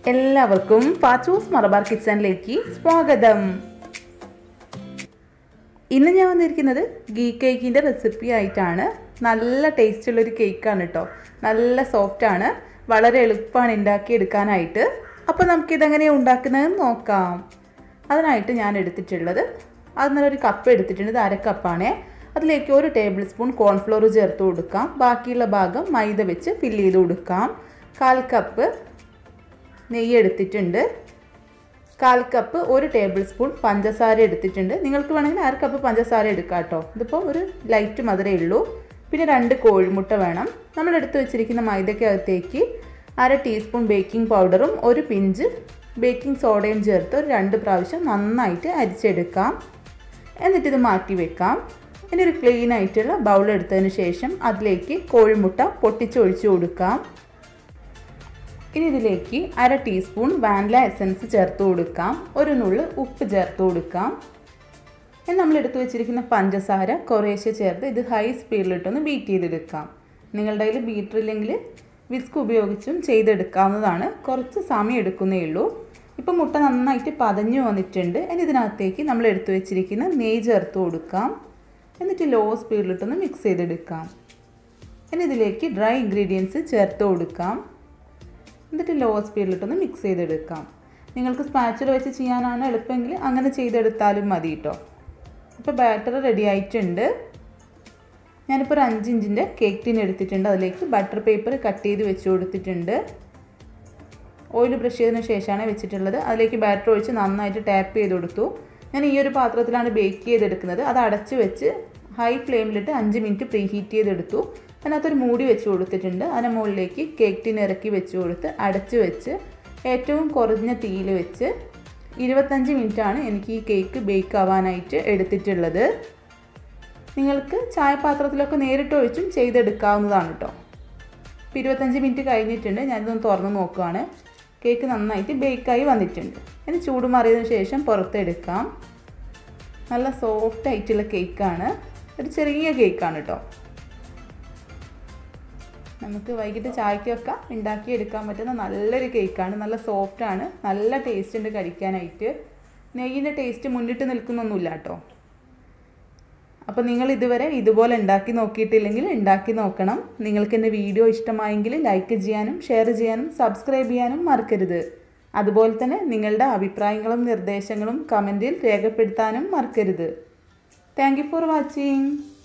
എല്ലാവർക്കും പാച്ചൂസ് മലബാർ കിച്ചണിലേക്ക് സ്വാഗതം ഇന്ന് ഞാൻ വന്നിരിക്കുന്നത് ഗീ കേക്കിൻ്റെ റെസിപ്പി ആയിട്ടാണ് നല്ല ടേസ്റ്റുള്ളൊരു കേക്കാണ് കേട്ടോ നല്ല സോഫ്റ്റാണ് വളരെ എളുപ്പമാണ് ഉണ്ടാക്കിയെടുക്കാനായിട്ട് അപ്പോൾ നമുക്കിതെങ്ങനെയാണ് ഉണ്ടാക്കുന്നതെന്ന് നോക്കാം അതിനായിട്ട് ഞാൻ എടുത്തിട്ടുള്ളത് അതിനൊരു കപ്പ് എടുത്തിട്ടുണ്ട് ഇത് അര കപ്പാണേ അതിലേക്ക് ഒരു ടേബിൾ സ്പൂൺ കോൺഫ്ലോർ ചേർത്ത് കൊടുക്കാം ബാക്കിയുള്ള ഭാഗം മൈദ വെച്ച് ഫില്ല് ചെയ്ത് കൊടുക്കാം കാൽ കപ്പ് നെയ്യ് എടുത്തിട്ടുണ്ട് കാൽ കപ്പ് ഒരു ടേബിൾ സ്പൂൺ പഞ്ചസാര എടുത്തിട്ടുണ്ട് നിങ്ങൾക്ക് വേണമെങ്കിൽ അര കപ്പ് പഞ്ചസാര എടുക്കാം കേട്ടോ ഇതിപ്പോൾ ഒരു ലൈറ്റ് മധുരമേ ഉള്ളൂ പിന്നെ രണ്ട് കോഴിമുട്ട വേണം നമ്മൾ എടുത്തു വെച്ചിരിക്കുന്ന മൈദക്കകത്തേക്ക് അര ടീസ്പൂൺ ബേക്കിംഗ് പൗഡറും ഒരു പിഞ്ച് ബേക്കിംഗ് സോഡയും ചേർത്ത് ഒരു രണ്ട് പ്രാവശ്യം നന്നായിട്ട് അരിച്ചെടുക്കാം എന്നിട്ടിത് മാറ്റി വെക്കാം ഇനി ഒരു ക്ലീൻ ആയിട്ടുള്ള ബൗൾ എടുത്തതിന് ശേഷം അതിലേക്ക് കോഴിമുട്ട പൊട്ടിച്ചൊഴിച്ചു കൊടുക്കാം ഇനി ഇതിലേക്ക് അര ടീസ്പൂൺ വാനില എസൻസ് ചേർത്ത് കൊടുക്കാം ഒരു നുള്ള് ഉപ്പ് ചേർത്ത് കൊടുക്കാം ഇനി നമ്മൾ എടുത്തു വെച്ചിരിക്കുന്ന പഞ്ചസാര കുറേശ്ശെ ചേർത്ത് ഇത് ഹൈ സ്പീഡിലിട്ടൊന്ന് ബീറ്റ് ചെയ്തെടുക്കാം നിങ്ങളുടെ കയ്യിൽ ബീറ്റർ ഇല്ലെങ്കിൽ വിസ്ക് ഉപയോഗിച്ചും ചെയ്തെടുക്കാവുന്നതാണ് കുറച്ച് സമയം എടുക്കുന്നേ ഉള്ളൂ ഇപ്പം മുട്ട നന്നായിട്ട് പതഞ്ഞു വന്നിട്ടുണ്ട് ഇനി ഇതിനകത്തേക്ക് നമ്മൾ എടുത്തു വെച്ചിരിക്കുന്ന നെയ്യ് ചേർത്ത് കൊടുക്കാം എന്നിട്ട് ലോ സ്പീഡിലിട്ടൊന്ന് മിക്സ് ചെയ്തെടുക്കാം ഇനി ഇതിലേക്ക് ഡ്രൈ ഇൻഗ്രീഡിയൻസ് ചേർത്ത് കൊടുക്കാം എന്നിട്ട് ലോ സ്പീഡിലിട്ടൊന്ന് മിക്സ് ചെയ്തെടുക്കാം നിങ്ങൾക്ക് സ്പാച്ചുല വെച്ച് ചെയ്യാനാണ് എളുപ്പമെങ്കിൽ അങ്ങനെ ചെയ്തെടുത്താലും മതി കേട്ടോ ഇപ്പോൾ ബാറ്റർ റെഡി ആയിട്ടുണ്ട് ഞാനിപ്പോൾ ഒരു അഞ്ച് ഇഞ്ചിൻ്റെ കേക്ക് ടീൻ എടുത്തിട്ടുണ്ട് അതിലേക്ക് ബട്ടർ പേപ്പർ കട്ട് ചെയ്ത് വെച്ച് കൊടുത്തിട്ടുണ്ട് ഓയിൽ ബ്രഷ് ചെയ്തതിന് ശേഷമാണ് വെച്ചിട്ടുള്ളത് അതിലേക്ക് ബാറ്റർ ഒഴിച്ച് നന്നായിട്ട് ടാപ്പ് ചെയ്ത് കൊടുത്തു ഞാൻ ഈ ഒരു പാത്രത്തിലാണ് ബേക്ക് ചെയ്തെടുക്കുന്നത് അത് അടച്ച് വെച്ച് ഹൈ ഫ്ലെയിമിലിട്ട് അഞ്ച് മിനിറ്റ് പ്രീ ഹീറ്റ് ചെയ്തെടുത്തു അതിനകത്തൊരു മൂടി വെച്ച് കൊടുത്തിട്ടുണ്ട് അതിന് മുകളിലേക്ക് കേക്ക് ടിൻ ഇറക്കി വെച്ച് കൊടുത്ത് അടച്ച് വെച്ച് ഏറ്റവും കുറഞ്ഞ തീയിൽ വെച്ച് ഇരുപത്തഞ്ച് മിനിറ്റാണ് എനിക്ക് ഈ കേക്ക് ബേക്ക് ആവാനായിട്ട് എടുത്തിട്ടുള്ളത് നിങ്ങൾക്ക് ചായപാത്രത്തിലൊക്കെ നേരിട്ട് ഒഴിച്ചും ചെയ്തെടുക്കാവുന്നതാണ് കേട്ടോ ഇപ്പോൾ ഇരുപത്തഞ്ച് മിനിറ്റ് കഴിഞ്ഞിട്ടുണ്ട് ഞാനിതൊന്ന് തുറന്ന് നോക്കുകയാണ് കേക്ക് നന്നായിട്ട് ബേക്കായി വന്നിട്ടുണ്ട് ഇനി ചൂട് മാറിയതിന് ശേഷം പുറത്തെടുക്കാം നല്ല സോഫ്റ്റ് ആയിട്ടുള്ള കേക്കാണ് ഒരു ചെറിയ കേക്കാണ് കേട്ടോ നമുക്ക് വൈകിട്ട് ചായക്കൊക്കെ ഉണ്ടാക്കിയെടുക്കാൻ പറ്റുന്ന നല്ലൊരു കേക്കാണ് നല്ല സോഫ്റ്റാണ് നല്ല ടേസ്റ്റ് ഉണ്ട് കഴിക്കാനായിട്ട് നെയ്യിൻ്റെ ടേസ്റ്റ് മുന്നിട്ട് നിൽക്കുന്നൊന്നുമില്ല കേട്ടോ അപ്പോൾ നിങ്ങൾ ഇതുവരെ ഇതുപോലെ ഉണ്ടാക്കി നോക്കിയിട്ടില്ലെങ്കിൽ ഉണ്ടാക്കി നോക്കണം നിങ്ങൾക്ക് എൻ്റെ വീഡിയോ ഇഷ്ടമായെങ്കിൽ ലൈക്ക് ചെയ്യാനും ഷെയർ ചെയ്യാനും സബ്സ്ക്രൈബ് ചെയ്യാനും മറക്കരുത് അതുപോലെ തന്നെ നിങ്ങളുടെ അഭിപ്രായങ്ങളും നിർദ്ദേശങ്ങളും കമൻറ്റിൽ രേഖപ്പെടുത്താനും മറക്കരുത് താങ്ക് ഫോർ വാച്ചിങ്